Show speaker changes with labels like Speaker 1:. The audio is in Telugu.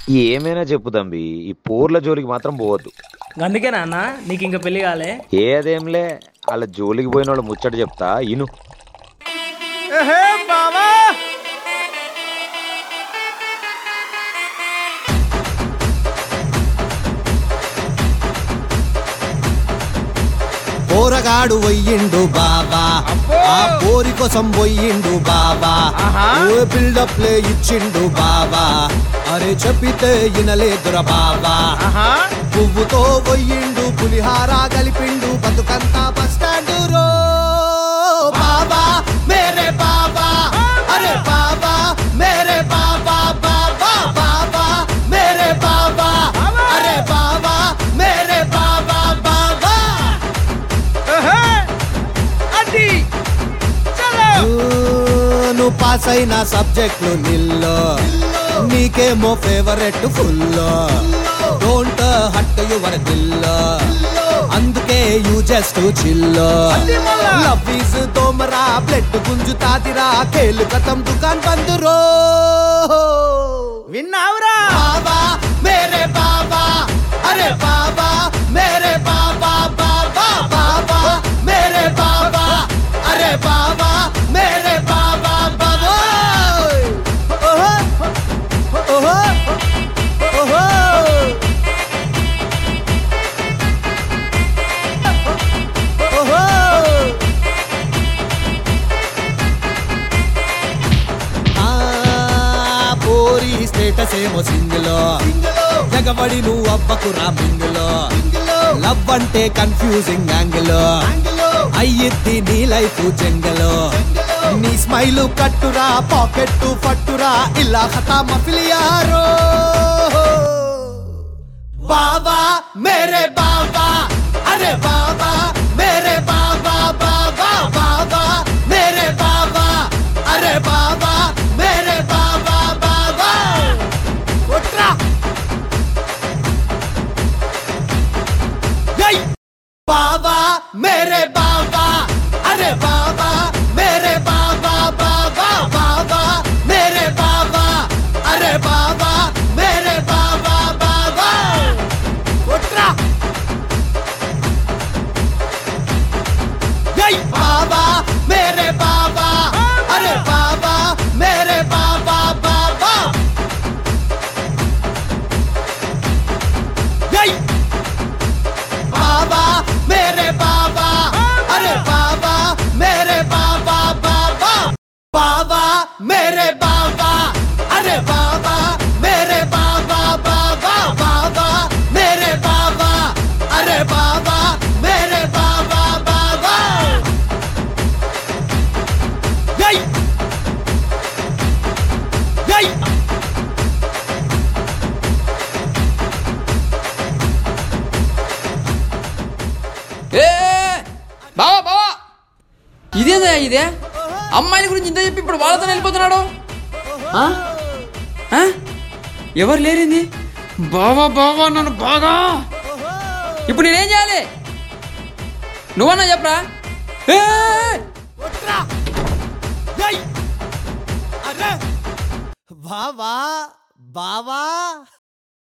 Speaker 1: ఏమైనా చెప్పు తంబి ఈ పోర్ల జోలికి మాత్రం పోవద్దు
Speaker 2: అందుకే నాన్న నీకు ఇంకా పెళ్లి కాలే
Speaker 1: ఏదేంలే వాళ్ళ జోలికి పోయిన వాళ్ళు ముచ్చట చెప్తా ఇను
Speaker 3: పోరగాడు వయ్యిండు బాబా ఆ పోరి కోసం పోయిండు బాబా ఓ బిల్డప్ లే ఇచ్చిండు బాబా అరే చెప్పితే ఇనలేదురా బాబా పువ్వుతో పోయిండు పులిహార కలిపిండు బతుకంతా బస్ స్టాండ్ రో బాబా మేరే బాబా అరే బాబా మేరే బాబా బాబా బాబా మేరే బాబా అరే బాబా మేరే బాబా బాబా నువ్వు పాస్ అయిన సబ్జెక్టులు నిల్లో నీకేమో favourite full don't hurt your దిల్లో అందుకే యూ జస్ట్ చిల్లో లవ్ ఈజ్ తోమరా బ్లడ్ గుంజుతాదిరా కేలు కథం దుకాన్ బంద్ రో
Speaker 2: విన్నావురా
Speaker 3: బాబా మేరే బాబా అరే బాబా మేరే బాబా బాబా బాబా మేరే బాబా అరే బాబా మేరే బాబా బాబా ఓహో ఓహో ఓహో ఓహో ఆ పోరి స్టేటస్ ఏమో సింగిల్ జగబడి నువ్వు అబ్బకు రామింగిలో లవ్ అంటే కన్ఫ్యూజింగ్ యాంగిల్ అయ్యిద్ది నీ లైఫ్ జంగలో నీ స్మైల్ కట్టురా పాకెట్ ఫట్టురా ఇలా హతా మఫిలియారో బాబా మేరే బాబా అరే బాబా మేరే బాబా బాబా బాబా మేరే బాబా అరే బాబా మేరే బాబా బాబా కొట్రా యై బాబా మేరే బాబా అరే బాబా మేరే బాబా బాబా బాబా మేరే బాబా అరే బాబా మేరే బాబా బాబా కొట్రా యై బాబా మేరే బాబా అరే బాబా మేరే బాబా బాబా యై బాబా మేరే బాబా అరే బాబా మేరే బాబా బాబా బాబా మేరే బాబా అరే బాబా మేరే బాబా బాబా బాబా మేరే బాబా అరే బాబా మేరే బాబా బాబా యై యై
Speaker 4: ఏ బావా బావా ఇదేందా ఇదే అమ్మాయిల గురించి ఇంత చెప్పి ఇప్పుడు వాళ్ళతో వెళ్ళిపోతున్నాడు ఆ? ఆ? ఎవరు లేరింది బావా బావా నన్ను బాగా ఇప్పుడు నేనేం చేయాలి నువ్వన్నా చెప్పరా ఏ!
Speaker 3: కొట్రా యై అరే బావా బావా